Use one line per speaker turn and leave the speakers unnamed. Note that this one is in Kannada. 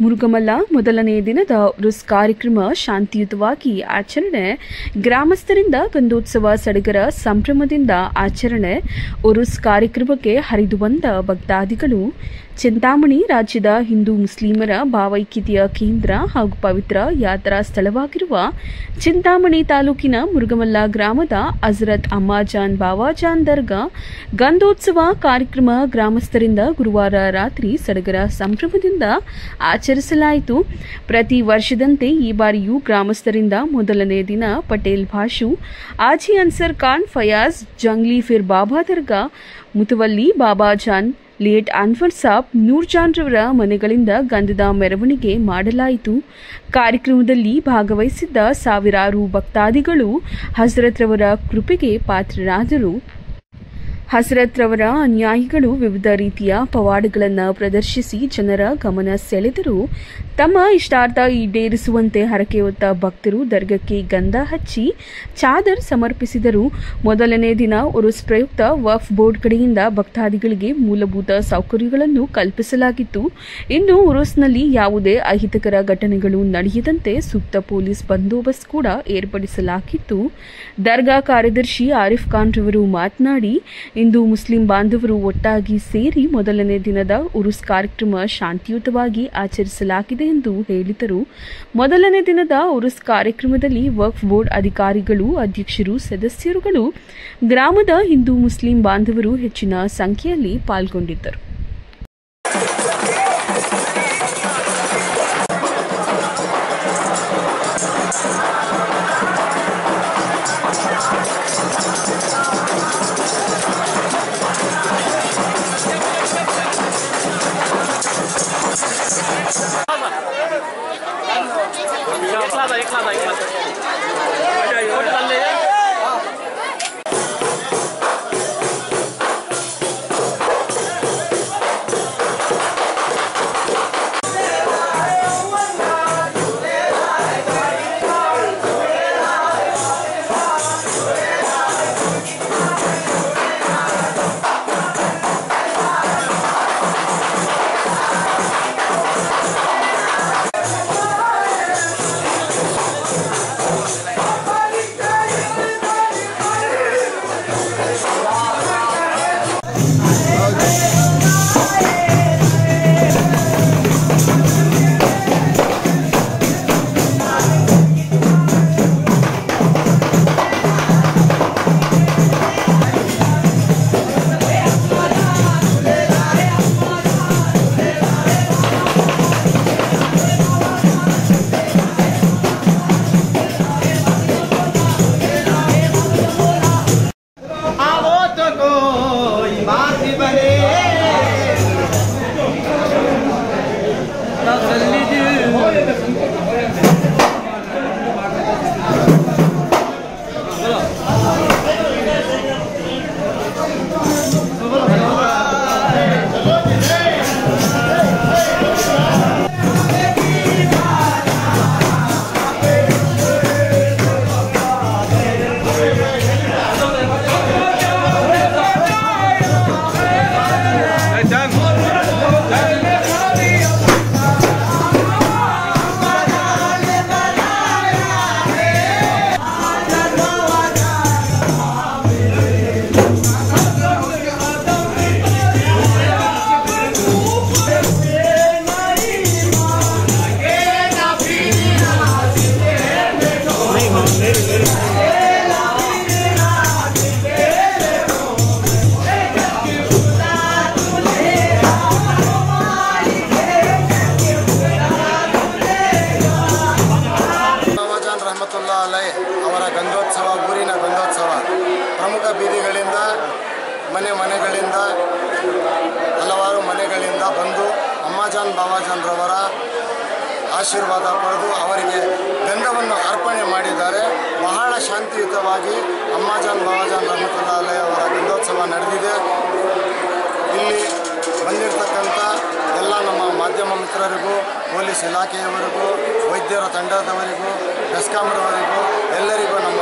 ಮುರುಗಮಲ್ಲ ಮೊದಲನೇ ದಿನದ ಉರುಸ್ ಕಾರ್ಯಕ್ರಮ ಶಾಂತಿಯುತವಾಗಿ ಆಚರಣೆ ಗ್ರಾಮಸ್ಥರಿಂದ ಗಂಧೋತ್ಸವ ಸಡಗರ ಸಂಭ್ರಮದಿಂದ ಆಚರಣೆ ಉರುಸ್ ಕಾರ್ಯಕ್ರಮಕ್ಕೆ ಹರಿದು ಬಂದ ಭಕ್ತಾದಿಗಳು ಚಿಂತಾಮಣಿ ರಾಜ್ಯದ ಹಿಂದೂ ಮುಸ್ಲಿಮರ ಭಾವೈಕ್ಯತೆಯ ಕೇಂದ್ರ ಹಾಗೂ ಪವಿತ್ರ ಯಾತ್ರಾ ಸ್ಥಳವಾಗಿರುವ ಚಿಂತಾಮಣಿ ತಾಲೂಕಿನ ಮುರುಗಮಲ್ಲ ಗ್ರಾಮದ ಹಜರತ್ ಅಮ್ಮಾಜಾನ್ ಬಾವಾಜಾನ್ ದರ್ಗಾ ಗಂಧೋತ್ಸವ ಕಾರ್ಯಕ್ರಮ ಗ್ರಾಮಸ್ಥರಿಂದ ಗುರುವಾರ ರಾತ್ರಿ ಸಡಗರ ಸಂಭ್ರಮದಿಂದ ಆಚರಿಸಲಾಯಿತು ಪ್ರತಿ ವರ್ಷದಂತೆ ಈ ಬಾರಿಯೂ ಗ್ರಾಮಸ್ಥರಿಂದ ಮೊದಲನೇ ದಿನ ಪಟೇಲ್ ಭಾಷು ಆಜಿ ಅನ್ಸರ್ ಖಾನ್ ಫಯಾಜ್ ಜಂಗ್ಲಿ ಫಿರ್ ಬಾಬಾ ದರ್ಗಾ ಮುತವಲ್ಲಿ ಬಾಬಾಜಾನ್ ಲೇಟ್ ಅನ್ವರ್ ಸಾಬ್ ನೂರ್ಜಾನ್ ರವರ ಮನೆಗಳಿಂದ ಗಂಧದ ಮೆರವಣಿಗೆ ಮಾಡಲಾಯಿತು ಕಾರ್ಯಕ್ರಮದಲ್ಲಿ ಭಾಗವಹಿಸಿದ್ದ ಸಾವಿರಾರು ಭಕ್ತಾದಿಗಳು ಹಜರತ್ ರವರ ಕೃಪೆಗೆ ಪಾತ್ರರಾದರು ಹಸರತ್ ರವರ ಅನುಯಾಯಿಗಳು ವಿವಿಧ ರೀತಿಯ ಪವಾಡಗಳನ್ನು ಪ್ರದರ್ಶಿಸಿ ಜನರ ಗಮನ ಸೆಳೆದರು ತಮ್ಮ ಇಷ್ಟಾರ್ಥ ಈಡೇರಿಸುವಂತೆ ಹರಕೆ ಹೊತ್ತ ಭಕ್ತರು ದರ್ಗಕ್ಕೆ ಗಂಧ ಹಚ್ಚಿ ಚಾದರ್ ಸಮರ್ಪಿಸಿದರು ಮೊದಲನೇ ದಿನ ಉರುಸ್ ಪ್ರಯುಕ್ತ ವಫ್ ಬೋರ್ಡ್ ಕಡೆಯಿಂದ ಭಕ್ತಾದಿಗಳಿಗೆ ಮೂಲಭೂತ ಸೌಕರ್ಯಗಳನ್ನು ಕಲ್ಪಿಸಲಾಗಿತ್ತು ಇನ್ನು ಉರುಸ್ನಲ್ಲಿ ಯಾವುದೇ ಅಹಿತಕರ ಘಟನೆಗಳು ನಡೆಯದಂತೆ ಸೂಕ್ತ ಪೊಲೀಸ್ ಬಂದೋಬಸ್ತ್ ಕೂಡ ಏರ್ಪಡಿಸಲಾಗಿತ್ತು ದರ್ಗಾ ಕಾರ್ಯದರ್ಶಿ ಆರಿಫ್ ಖಾನ್ ರವರು ಮಾತನಾಡಿ ಇಂದು ಮುಸ್ಲಿಂ ಬಾಂಧವರು ಒಟ್ಟಾಗಿ ಸೇರಿ ಮೊದಲನೇ ದಿನದ ಉರುಸ್ ಕಾರ್ಯಕ್ರಮ ಶಾಂತಿಯುತವಾಗಿ ಆಚರಿಸಲಾಗಿದೆ ಎಂದು ಹೇಳಿದರು ಮೊದಲನೇ ದಿನದ ಉರುಸ್ ಕಾರ್ಯಕ್ರಮದಲ್ಲಿ ವಕ್ಫ್ ಬೋರ್ಡ್ ಅಧಿಕಾರಿಗಳು ಅಧ್ಯಕ್ಷರು ಸದಸ್ಯರುಗಳು ಗ್ರಾಮದ ಹಿಂದೂ ಮುಸ್ಲಿಂ ಬಾಂಧವರು ಹೆಚ್ಚಿನ ಸಂಖ್ಯೆಯಲ್ಲಿ ಪಾಲ್ಗೊಂಡಿದ್ದರು
एकला जा एकला जा एकला कोण चालले
आवो तो कोई बात बने
ಬಾಬಾಜಾನ್ ರಹಮತುಲ್ಲಾ ಅಲೈ ಅವರ ಗಂಧೋತ್ಸವ ಊರಿನ ಗಂಧೋತ್ಸವ ಪ್ರಮುಖ ಬೀದಿಗಳಿಂದ ಮನೆ ಮನೆಗಳಿಂದ ಹಲವಾರು ಮನೆಗಳಿಂದ ಬಂದು ಅಮ್ಮಾಜಾನ್ ಬಾಬಾಜಾನ್ರವರ ಆಶೀರ್ವಾದ ಪಡೆದು ಅವರಿಗೆ ಗಂಧವನ್ನು ಅರ್ಪಣೆ ಮಾಡಿದ್ದಾರೆ ಬಹಳ ಶಾಂತಿಯುತವಾಗಿ ಅಮ್ಮಾಜಾನ್ ಬಾಬಾಜಾನ್ ರಹಮತುಲ್ಲಾ ಅಲೈ ಅವರ ಗಂಧೋತ್ಸವ ನಡೆದಿದೆ ಇಲ್ಲಿ ಬಂದಿರತಕ್ಕಂಥ ಎಲ್ಲ ನಮ್ಮ ಮಾಧ್ಯಮ ಮಿತ್ರರಿಗೂ ಪೊಲೀಸ್ ಇಲಾಖೆಯವರಿಗೂ ವೈದ್ಯರ ತಂಡದವರಿಗೂ ಬೆಸ್ಕಾಂರವರಿಗೂ ಎಲ್ಲರಿಗೂ ನಮ್ಮ